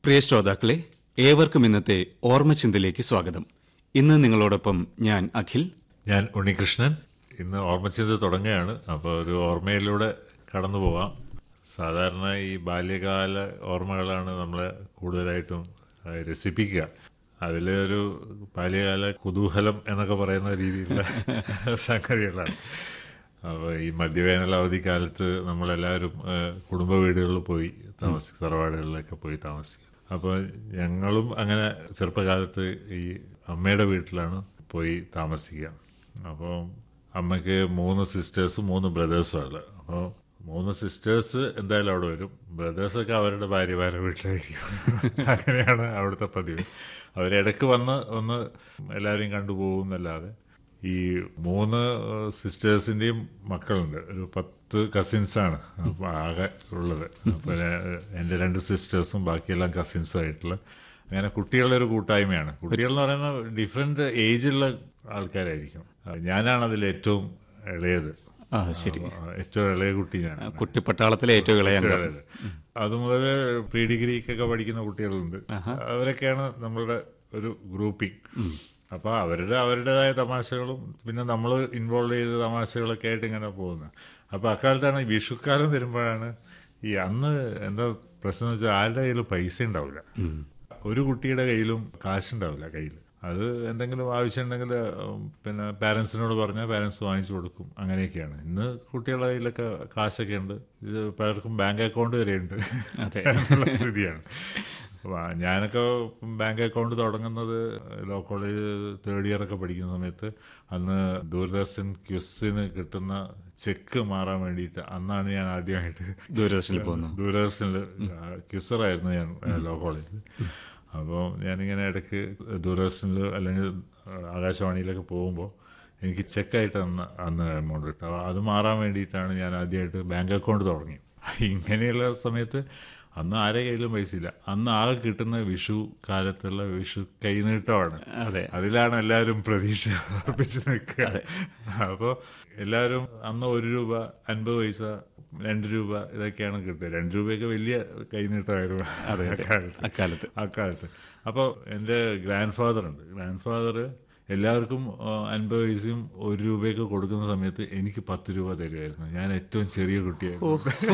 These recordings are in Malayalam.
പ്രിയ ശ്രോതാക്കളെ ഏവർക്കും ഇന്നത്തെ ഓർമ്മചിന്തയിലേക്ക് സ്വാഗതം ഇന്ന് നിങ്ങളോടൊപ്പം ഞാൻ അഖിൽ ഞാൻ ഉണ്ണികൃഷ്ണൻ ഇന്ന് ഓർമ്മചിന്ത തുടങ്ങുകയാണ് അപ്പോൾ ഒരു ഓർമ്മയിലൂടെ കടന്നു പോവാം സാധാരണ ഈ ബാല്യകാല ഓർമ്മകളാണ് നമ്മളെ കൂടുതലായിട്ടും ആ, രസിപ്പിക്കുക അതിലൊരു ബാല്യകാല കുതൂഹലം എന്നൊക്കെ പറയുന്ന രീതിയിലുള്ള സംഗതികളാണ് അപ്പോൾ ഈ മധ്യവേനൽ അവധിക്കാലത്ത് നമ്മളെല്ലാവരും ആ, കുടുംബ വീടുകളിൽ പോയി താമസിക്കും തറവാടുകളിലൊക്കെ പോയി താമസിക്കും അപ്പോൾ ഞങ്ങളും അങ്ങനെ ചെറുപ്പകാലത്ത് ഈ അമ്മയുടെ വീട്ടിലാണ് പോയി താമസിക്കുക അപ്പോൾ അമ്മയ്ക്ക് മൂന്ന് സിസ്റ്റേഴ്സും മൂന്ന് ബ്രദേഴ്സും ഉള്ളത് അപ്പോൾ മൂന്ന് സിസ്റ്റേഴ്സ് എന്തായാലും അവിടെ വരും ബ്രദേഴ്സൊക്കെ അവരുടെ ഭാര്യമാരുടെ വീട്ടിലായിരിക്കും അങ്ങനെയാണ് അവിടുത്തെ പതിവ് അവരിടയ്ക്ക് വന്ന് ഒന്ന് എല്ലാവരെയും കണ്ടുപോകും എന്നല്ലാതെ ഈ മൂന്ന് സിസ്റ്റേഴ്സിൻ്റെയും മക്കളുണ്ട് ഒരു പത്ത് കസിൻസാണ് അപ്പോൾ ആകെ ഉള്ളത് അപ്പോൾ എൻ്റെ രണ്ട് സിസ്റ്റേഴ്സും ബാക്കിയെല്ലാം കസിൻസും ആയിട്ടുള്ള അങ്ങനെ കുട്ടികളുടെ ഒരു കൂട്ടായ്മയാണ് കുട്ടികൾ എന്ന് പറയുന്ന ഡിഫറെൻ്റ് ഏജുള്ള ആൾക്കാരായിരിക്കും ഞാനാണ് അതിൽ ഏറ്റവും ഇളയത് ആ ശരി ആ, ഏറ്റവും ഇളയ കുട്ടി ഞാൻ കുട്ടിപ്പട്ടാളത്തിലെ ഏറ്റവും ഇളയ അംഗം ഇളയത്. അതുമുതൽ പ്രീ ഡിഗ്രിക്കൊക്കെ പഠിക്കുന്ന കുട്ടികളുണ്ട് അവരൊക്കെയാണ് നമ്മളുടെ ഒരു ഗ്രൂപ്പിംഗ് അപ്പൊ അവരുടെ അവരുടേതായ തമാശകളും പിന്നെ നമ്മൾ ഇൻവോൾവ് ചെയ്ത തമാശകളൊക്കെ ആയിട്ട് ഇങ്ങനെ പോകുന്നത് അപ്പൊ അക്കാലത്താണ് ഈ വിഷുക്കാലം വരുമ്പോഴാണ് ഈ അന്ന് എന്താ പ്രശ്നം എന്ന് വെച്ചാൽ ആരുടെ കയ്യിലും പൈസ ഉണ്ടാവില്ല ഒരു കുട്ടിയുടെ കയ്യിലും കാശുണ്ടാവില്ല കയ്യിൽ അത് എന്തെങ്കിലും ആവശ്യമുണ്ടെങ്കിൽ ഉം, പിന്നെ പാരൻസിനോട് പറഞ്ഞാൽ പാരൻസ് വാങ്ങിച്ചു കൊടുക്കും അങ്ങനെയൊക്കെയാണ് ഇന്ന് കുട്ടികളുടെ കയ്യിലൊക്കെ കാശൊക്കെ ഉണ്ട് ഇത് പലർക്കും ബാങ്ക് അക്കൗണ്ട് വരെ ഉണ്ട് അതെ. ഉള്ള സ്ഥിതിയാണ് അപ്പൊ ഞാനൊക്കെ ബാങ്ക് അക്കൗണ്ട് തുടങ്ങുന്നത് ലോ കോളേജ് തേർഡ് ഇയർ ഒക്കെ പഠിക്കുന്ന സമയത്ത് അന്ന് ദൂരദർശൻ ക്യുസിന് കിട്ടുന്ന ചെക്ക് മാറാൻ വേണ്ടിയിട്ട് അന്നാണ് ഞാൻ ആദ്യമായിട്ട് ദൂരദർശനിൽ പോകുന്നു ദൂരദർശനിൽ ക്യുസറായിരുന്നു ഞാൻ ലോ കോളേജിൽ അപ്പോൾ ഞാനിങ്ങനെ ഇടയ്ക്ക് ദൂരദർശനിൽ അല്ലെങ്കിൽ ആകാശവാണിയിലൊക്കെ പോകുമ്പോൾ എനിക്ക് ചെക്കായിട്ട് അന്ന് അന്ന് എമൗണ്ട് കിട്ടും അപ്പോൾ അത് മാറാൻ വേണ്ടിയിട്ടാണ് ഞാൻ ആദ്യമായിട്ട് ബാങ്ക് അക്കൗണ്ട് തുടങ്ങി ഇങ്ങനെയുള്ള സമയത്ത് അന്ന് ആരെ കയ്യിലും പൈസ ഇല്ല അന്ന് ആകെ കിട്ടുന്ന വിഷു കാലത്തുള്ള വിഷു കൈനീട്ടമാണ് അതെ അതിലാണ് എല്ലാവരും പ്രതീക്ഷ അർപ്പിച്ച് നിൽക്കുക അപ്പോൾ എല്ലാവരും അന്ന് ഒരു രൂപ അൻപത് പൈസ രണ്ട് രൂപ ഇതൊക്കെയാണ് കിട്ടുക രണ്ട് രൂപയൊക്കെ വലിയ കൈനീട്ടമായിരുന്നു അക്കാലത്ത് അക്കാലത്ത് അക്കാലത്ത് അപ്പോൾ എൻ്റെ ഗ്രാൻഡ് ഫാദർ ഉണ്ട് ഗ്രാൻഡ് ഫാദർ എല്ലാവർക്കും ആ, അൻപത് പൈസയും ഒരു രൂപയൊക്കെ കൊടുക്കുന്ന സമയത്ത് എനിക്ക് പത്ത് രൂപ തരുമായിരുന്നു ഞാൻ ഏറ്റവും ചെറിയ കുട്ടിയായിരുന്നു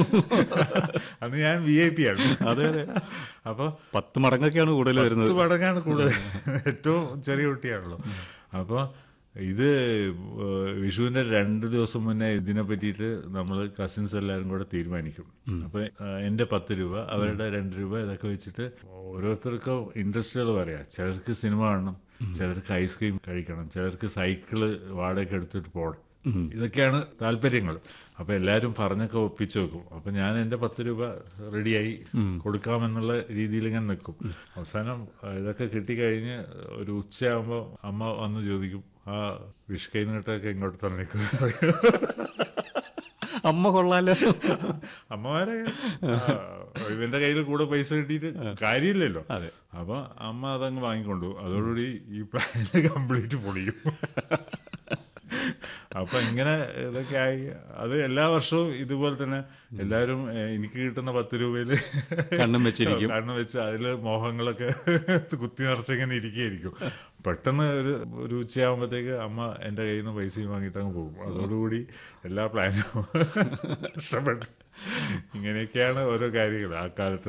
അന്ന് ഞാൻ വി ഐ പി ആണ് അതെ അതെ അപ്പോൾ പത്ത് മടങ്ങൊക്കെയാണ് കൂടുതൽ വരുന്നത് പത്ത് മടങ്ങാണ് കൂടുതൽ ഏറ്റവും ചെറിയ കുട്ടിയാണല്ലോ അപ്പോൾ ഇത് ഏഹ്, വിഷുവിന്റെ രണ്ട് ദിവസം മുന്നേ ഇതിനെ പറ്റിയിട്ട് നമ്മൾ കസിൻസ് എല്ലാവരും കൂടെ തീരുമാനിക്കും അപ്പൊ ഏഹ്, എന്റെ പത്ത് രൂപ അവരുടെ രണ്ട് രൂപ ഇതൊക്കെ വെച്ചിട്ട് ഓരോരുത്തർക്കും ഇൻട്രസ്റ്റുകൾ പറയാം ചിലർക്ക് സിനിമ കാണണം ചിലർക്ക് ഐസ്ക്രീം കഴിക്കണം ചിലർക്ക് സൈക്കിള് വാടക എടുത്തിട്ട് പോകണം ഇതൊക്കെയാണ് താല്പര്യങ്ങൾ അപ്പൊ എല്ലാവരും പറഞ്ഞൊക്കെ ഒപ്പിച്ചു വെക്കും അപ്പൊ ഞാൻ എന്റെ പത്ത് രൂപ റെഡിയായി കൊടുക്കാമെന്നുള്ള രീതിയിൽ ഇങ്ങനെ നിൽക്കും അവസാനം ആ, ഇതൊക്കെ കിട്ടിക്കഴിഞ്ഞ് ഒരു ഉച്ചയാകുമ്പോൾ അമ്മ വന്ന് ചോദിക്കും ആ വിഷ് കൈ നീട്ടൊക്കെ ഇങ്ങോട്ട് തന്നേക്കും അമ്മ കൊള്ളാലോ അമ്മമാരെ ആ, ഇവന്റെ കയ്യിൽ കൂടെ പൈസ കിട്ടിയിട്ട് കാര്യമില്ലല്ലോ അതെ. അപ്പൊ അമ്മ അതങ്ങ് വാങ്ങിക്കൊണ്ടു അതോടുകൂടി ഈ പ്ലാൻ കംപ്ലീറ്റ് പൊളിയും അപ്പൊ ഇങ്ങനെ ഇതൊക്കെ ആയി അത് എല്ലാ വർഷവും ഇതുപോലെ തന്നെ എല്ലാവരും ഏ, എനിക്ക് കിട്ടുന്ന പത്ത് രൂപയില് കണ്ണും വെച്ചിരിക്കും. കണ്ണും വെച്ച് അതില് മോഹങ്ങളൊക്കെ കുത്തി നിറച്ചിങ്ങനെ ഇരിക്കുകയായിരിക്കും പെട്ടെന്ന് ഒരു ഒരു ഉച്ചയാകുമ്പോഴത്തേക്ക് അമ്മ എൻ്റെ കയ്യിൽ നിന്ന് പൈസയും വാങ്ങിയിട്ട് അങ്ങ് പോകും അതോടുകൂടി എല്ലാ പ്ലാനും നഷ്ടപ്പെട്ടു ഇങ്ങനെയൊക്കെയാണ് ഓരോ കാര്യങ്ങൾ ആ കാലത്ത്